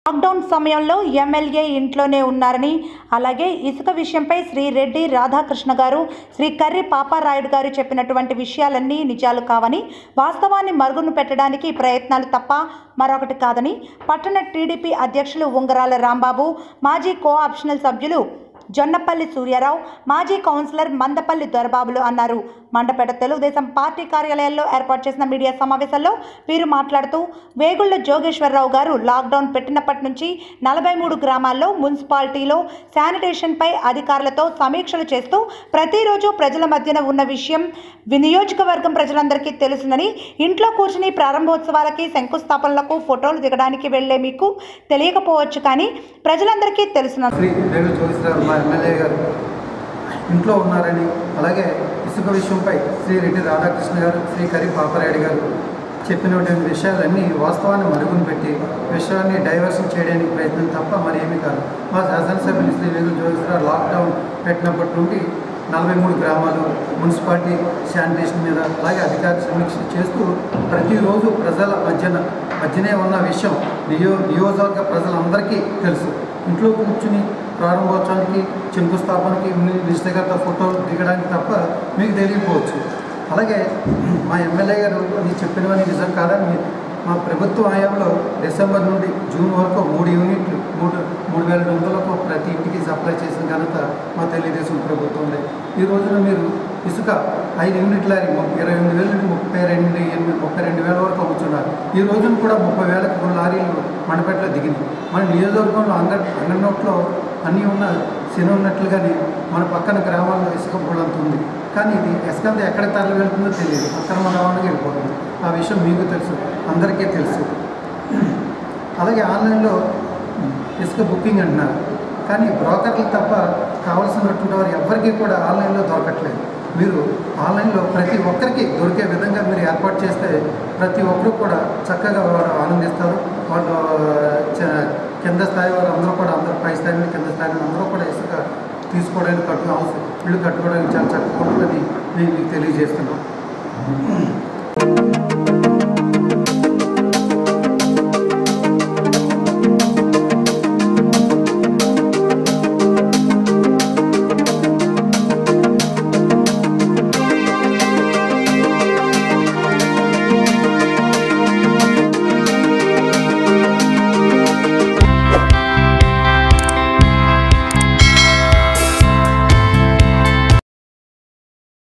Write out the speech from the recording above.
lockdown సమయంలో MLA ఇంట్లోనే ఉన్నారని అలాగే ఇసుక విషయంపై శ్రీ రెడ్డి రాధాకృష్ణ గారు శ్రీ కర్రి పాపారాయుడు గారు చెప్పినటువంటి విషయాలన్నీ నిజాలు కావని వాస్తవాన్ని మరుగున పెట్టడానికి ప్రయత్నాలు తప్ప మరొకటి కాదని పట్టణ టీడీపీ అధ్యక్షులు ఉంగరాల రాంబాబు మాజీ కో ఆప్షనల్ సభ్యులు జొన్నపల్లి సూర్యారావు మాజీ కౌన్సిలర్ మందపల్లి దొరబాబులు అన్నారు మండపేట తెలుగుదేశం పార్టీ కార్యాలయాల్లో ఏర్పాటు చేసిన మీడియా సమావేశంలో వీరు మాట్లాడుతూ వేగుళ్ల జోగేశ్వరరావు గారు లాక్డౌన్ పెట్టినప్పటి నుంచి నలభై మూడు గ్రామాల్లో మున్సిపాలిటీలో శానిటేషన్పై అధికారులతో సమీక్షలు చేస్తూ ప్రతిరోజు ప్రజల మధ్యన ఉన్న విషయం వినియోజకవర్గం ప్రజలందరికీ తెలుసునని ఇంట్లో కూర్చుని ప్రారంభోత్సవాలకి శంకుస్థాపనలకు ఫోటోలు దిగడానికి వెళ్లే మీకు తెలియకపోవచ్చు కానీ ప్రజలందరికీ తెలుసునని శ్రీ రేణు జోగిశ్రావు మా ఎమ్మెల్యే గారు ఇంట్లో ఉన్నారని అలాగే ఇసుక విషయంపై శ్రీ రెడ్డి రాధాకృష్ణ గారు శ్రీ కరి పాపరాయుడు గారు చెప్పినటువంటి విషయాలన్నీ వాస్తవాన్ని మరుగున పెట్టి విషయాన్ని డైవర్షన్ చేయడానికి ప్రయత్నం తప్ప మరి ఏమీ కాదు మా శాసనసభ్యులు శ్రీ వేలు జోగిశ్రావు లాక్డౌన్ పెట్టినప్పటి నుండి నలభై మూడు గ్రామాలు మున్సిపాలిటీ శానిటేషన్ మీద అలాగే అధికార సమీక్ష చేస్తూ ప్రతిరోజు ప్రజల మధ్యన మధ్యనే ఉన్న విషయం నియో నియోజకవర్గ ప్రజలందరికీ తెలుసు ఇంట్లో కూర్చుని ప్రారంభోత్సవానికి శంకుస్థాపనకి నిశ్చిత ఫోటోలు దిగడానికి తప్ప మీకు తెలియకపోవచ్చు అలాగే మా ఎమ్మెల్యే గారు మీరు చెప్పినవని నిజం కాదని మీ- మా ప్రభుత్వ హయాంలో డిసెంబర్ నుండి జూన్ వరకు మూడు యూనిట్లు మూడు మూడు వేల వందలకు ప్రతి ఇంటికి సప్లై చేసిన ఘనత మా తెలుగుదేశం ప్రభుత్వం ఉంది ఈ రోజున మీరు ఇసుక ఐదు యూనిట్ల ఇరవై ఎనిమిది వేల నుండి ముప్పై రెండు ఎనిమిది ముప్పై రెండు వేల వరకు అమ్ముతున్నారు ఈ రోజున కూడా ముప్పై వేలకు రెండు లారీలు మండపేటలో దిగింది మన నియోజకవర్గంలో అంగ అంగనోట్లో అన్నీ ఉన్న శని ఉన్నట్లుగానే మన పక్కన గ్రామాల్లో ఇసుక పొలంత ఉంది కానీ ఇది ఇసుక అంతా ఎక్కడికి తరలి వెళ్తుందో తెలియదు అక్రమ రవాణాగా వెళ్ళిపోతుంది ఆ విషయం మీకు తెలుసు అందరికీ తెలుసు అలాగే ఆన్లైన్లో ఇసుక బుకింగ్ అంటున్నారు కానీ బ్రోకర్లు తప్ప కావాల్సినటువంటి వారు ఎవరికీ కూడా ఆన్లైన్లో దొరకట్లేదు మీరు ఆన్లైన్లో ప్రతి ఒక్కరికి దొరికే విధంగా మీరు ఏర్పాటు చేస్తే ప్రతి ఒక్కరు కూడా చక్కగా వారు ఆనందిస్తారు వాళ్ళు చ- కింద స్థాయి వారు అందరూ కూడా అందరూ పై స్థాయి నుండి కింద స్థాయి నుండి అందరూ కూడా ఇసుక తీసుకోవడానికి కట్టు అవసరం ఇల్లు కట్టుకోవడానికి చాలా చక్కగా ఉంటుందని మేము మీకు తెలియజేస్తున్నాం